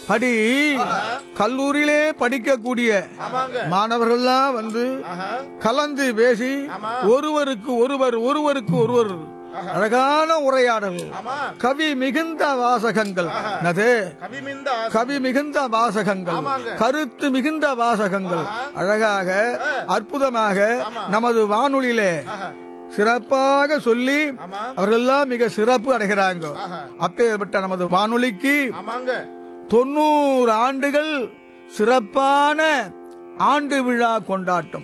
படி கல்லூரியிலே படிக்கக்கூடிய ஆமாங்க மாணவர்கள்லாம் வந்து ஆஹா கலந்து பேசி ஆமா. ஒருவருக்கு ஒருவர் ஒருவருக்கு ஒருவர் அழகான உரையாடல் ஆமா கவி மிகுந்த வாசகங்கள் என்னது கவிமிந்த ஆசை. கவி மிகுந்த வாசகங்கள் ஆமாங்க. கருத்து மிகுந்த வாசகங்கள் அழகாக அற்புதமாக நமது வானொலியிலே ஆஹா. சிறப்பாக சொல்லி ஆமா அவர்களெல்லாம் மிக சிறப்பு அடைகிறாங்க ஆஹா. அப்பேற்பட்ட நமது வானொலிக்கு ஆமாங்க தொண்ணூறு ஆண்டுகள் சிறப்பான ஆண்டு விழா கொண்டாட்டம்